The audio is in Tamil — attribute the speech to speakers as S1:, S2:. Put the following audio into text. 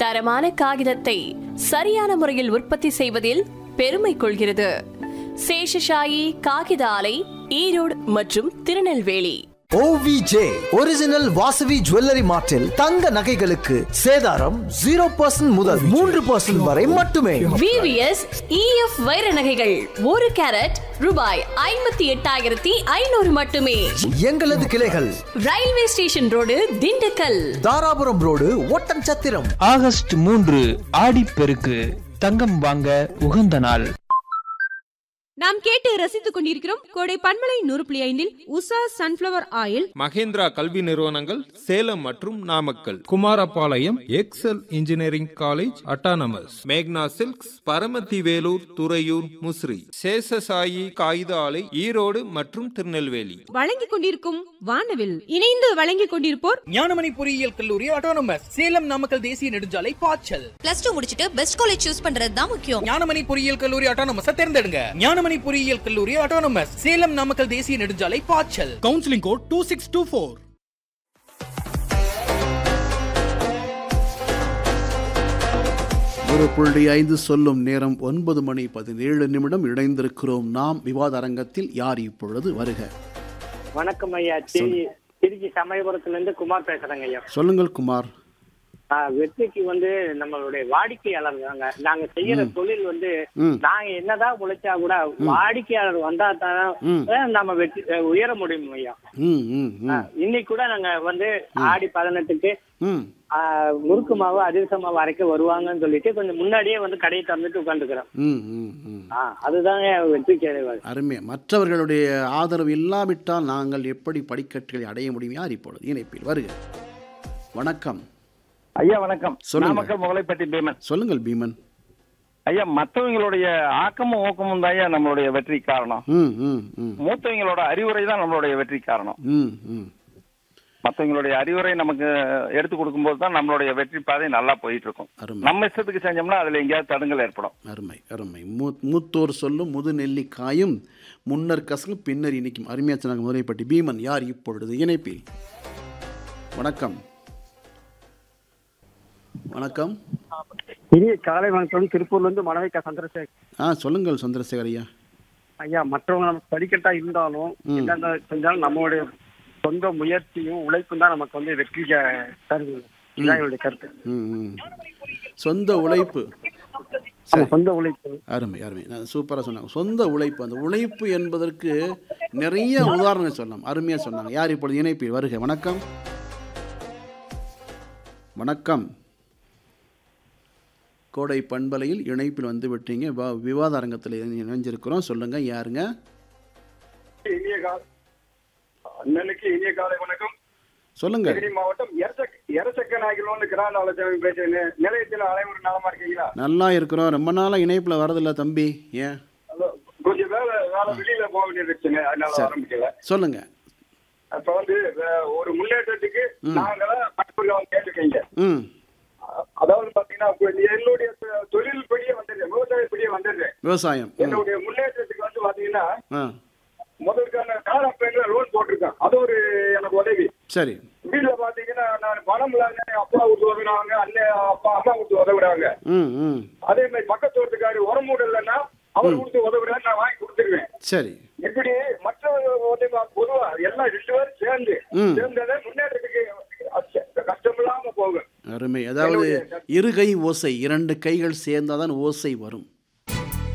S1: தரமான காகிதத்தை சரியான முறையில் உற்பத்தி செய்வதில் பெருமை கொள்கிறது சேஷசாயி காகித ஆலை ஈரோடு மற்றும் Tirunelveli
S2: OVJ original Vasavi jewellery மார்ட்டில் தங்க நகைகளுக்கு சேதாரம் ஜீரோ பர்சன்ட் முதல் மூன்று பர்சன்ட் வரை மட்டுமே
S1: விவிஎஸ் இஎஃப் வைர நகைகள் ஒரு கேரட் ரூபாய் ஐம்பத்தி எட்டாயிரத்தி ஐநூறு மட்டுமே
S2: எங்களது கிளைகள்
S1: railway station road Dindigul
S2: Dharapuram road Oddanchatram
S3: August மூன்று ஆடிப்பெருக்கு தங்கம் வாங்க உகந்த நாள்
S4: நாம் கேட்டு ரசித்துக் கொண்டிருக்கிறோம் கோடை பன்மலை நூறு புள்ளி ஐந்தில் உஷா சன்ஃபிளவர் ஆயில்
S5: மகேந்திரா கல்வி நிறுவனங்கள் சேலம் மற்றும் Namakkal Kumarapalayam Excel engineering college autonomous Magna silks Paramathi Velur Thuraiyur Musiri Seshasayee காகித ஆலை ஈரோடு மற்றும் திருநெல்வேலி
S4: வழங்கிக் கொண்டிருக்கும் வானவில் இணைந்து வழங்கிக் கொண்டிருப்போர்
S6: ஞானமணி பொறியியல் கல்லூரி ஆட்டோனமஸ் சேலம் நாமக்கல் தேசிய நெடுஞ்சாலை பாய்ச்சல்
S7: பிளஸ் டூ முடிச்சிட்டு பெஸ்ட் காலேஜ் சூஸ் பண்றது தான் முக்கியம்
S6: ஞானமணி பொறியியல் கல்லூரி ஆட்டோனமஸ் தேர்ந்தெடுங்க ஞானமணி பொறியியல் கல்லூரி ஆட்டோனமஸ் சேலம் நாமக்கல் தேசிய நெடுஞ்சாலை பாய்ச்சல் counselling code two six two four
S8: ஒரு புள்ளி ஐந்து சொல்லும் நேரம் ஒன்பது மணி பதினேழு நிமிடம் இணைந்திருக்கிறோம் நாம் விவாத அரங்கத்தில் யார் இப்பொழுது வருக
S9: வணக்கம் ஐயா திரு திருச்சி சமயபுரத்துல இருந்து குமார் பேசுறேங்க ஐயா
S8: சொல்லுங்கள் குமார்
S9: ஆ, வெற்றிக்கு வந்து நம்மளுடைய வாடிக்கையாளர் தாங்க நாங்க செய்யற தொழில் வந்து
S8: ம்.
S9: நாங்க என்னதான் உழைச்சா கூட வாடிக்கையாளர் வந்தா தான்
S8: ம்.
S9: தான் நம்ம வெற்றி அஹ், உயர முடியும் ஐயா
S8: ம் ம்
S9: ஆ,
S8: ம்
S9: இன்னைக்கு கூட நாங்க வந்து ஆடி பதினெட்டுக்கு
S8: ம்
S9: ஆ, முறுக்கு மாவு அதிரச மாவு அரைக்க வருவாங்கன்னு சொல்லிட்டு கொஞ்சம் முன்னாடியே வந்து கடையை திறந்துட்டு உட்காந்துக்கிறோம்
S8: ம் ம் ம்
S9: அதுதாங்க வெற்றி கேள்வி
S8: அருமை மற்றவர்களுடைய ஆதரவு இல்லாவிட்டால் நாங்கள் எப்படி படிக்கட்டுகளை அடைய முடியும் யார் இப்பொழுது இணைப்பில் வருக வணக்கம்
S10: ஐயா வணக்கம்
S8: சொல்லுங்க.
S10: நாமக்கல் முகலைப்பட்டி பீமன்
S8: சொல்லுங்கள் பீமன்
S10: ஐயா மற்றவங்களுடைய ஆக்கமும் ஊக்கமும் தான் ஐயா நம்மளுடைய வெற்றி காரணம்
S8: ம் ம் ம்
S10: மூத்தவங்களோட அறிவுரை தான் நம்மளுடைய வெற்றி காரணம்
S8: ம் ம்
S10: மற்றவங்களுடைய அறிவுரை நமக்கு எடுத்து கொடுக்கும்போது தான் நம்மளுடைய வெற்றி பாதை நல்லா போயிட்டு இருக்கும்
S8: அருமை
S10: நம்ம இஷ்டத்துக்கு செஞ்சோம்னா அதுல எங்கேயாவது தடங்கல் ஏற்படும்
S8: அருமை அருமை மூ மூத்தோர் சொல்லும் முது நெல்லிக்காயும் முன்னர் கசங்கும் பின்னர் இனிக்கும் அருமையா சொன்னாங்க முறைப்பட்டி பீமன் யார் இப்பொழுது இணைப்பில் வணக்கம் வணக்கம்
S9: இனிய காலை வணக்கம் திருப்பூர்ல இருந்து மனவைக்கா சந்திரசேகர்
S8: ஆ சொல்லுங்கள் சந்திரசேகர் ஐயா
S9: ஐயா மற்றவங்க நமக்கு படிக்கட்டா இருந்தாலும்
S8: ம்.
S9: என்னென்ன செஞ்சாலும் நம்மளுடைய சொந்த முயற்சியும் உழைப்பும் தான் நமக்கு வந்து வெற்றி க- தருது இதுதான் என்னுடைய கருத்து
S8: ம் ம் சொந்த உழைப்பு
S9: ஆமா, சொந்த உழைப்பு
S8: அருமை அருமை நான் சூப்பராக சொன்னாங்க சொந்த உழைப்பு அந்த உழைப்பு என்பதற்கு நிறைய உதாரணங்கள் சொல்லலாம் அருமையாக சொன்னாங்க யார் இப்பொழுது இணைப்பில் வருக வணக்கம் வணக்கம் கோடை பண்பலையில் இணைப்பில் வந்து விட்டீங்க வா- விவாத அரங்கத்தில் இணைஞ்சிருக்கிறோம் சொல்லுங்க யாருங்க
S11: இனிய கால அண்ணனுக்கு இனிய காலை வணக்கம்
S8: சொல்லுங்க
S11: தேனி மாவட்டம் எரசக் எரசக்க நாயகர்னு கிராண்ட் ஆலோசனை பேசுறேன் நிலையத்தில் அனைவரும் நலமா இருக்கீங்களா
S8: நல்லா இருக்கிறோம் ரொம்ப நாளாக இணைப்பில் வரதில்ல தம்பி ஏன்
S11: அதோ கொஞ்சம் வேலை வேலை வெளியில போக வேண்டியிருச்சுங்க அதனால
S8: சரி.
S11: வர முடியல
S8: சொல்லுங்க
S11: அப்ப வந்து அஹ், ஒரு முன்னேற்றத்துக்கு
S8: ம்.
S11: நாங்கள பண்புகள் கேட்டுக்கீங்க
S8: ம்
S11: அதாவது பாத்தீங்கன்னா இப்ப என்னுடைய தொ- தொழில் படியே வந்துடுறேன் விவசாய படியே வந்துடுறேன்
S8: விவசாயம் ம்.
S11: என்னுடைய முன்னேற்றத்துக்கு வந்து பாத்தீங்கன்னா
S8: ஆ
S11: முதலுக்கான காலம் பேங்க்ல லோன் போட்டிருக்கேன் அது ஒரு எனக்கு உதவி
S8: சரி
S11: வீட்டுல பாத்தீங்கன்னா நான் பணம் இல்லாம அப்பா விட்டு உதவினாங்க அண்ணன் அப்பா அம்மா விட்டு உதவுறாங்க
S8: ம் ம்
S11: அதே மாதிரி பக்கத்து வீட்டுக்காரு உரம் மூட இல்லைன்னா அவர் கொடுத்து உதவுறாரு நான் வாங்கி கொடுத்துருவேன்
S8: சரி
S11: இப்படி மற்ற வந்து பொதுவா எல்லாம் ரெண்டு பேரும் சேர்ந்து
S8: ம்.
S11: சேர்ந்ததை முன்னேற்றத்துக்கு அச்ச- கஷ்டம் இல்லாம போகும்
S8: அருமை அதாவது இரு கை ஓசை இரண்டு கைகள் சேர்ந்தாதான் ஓசை வரும்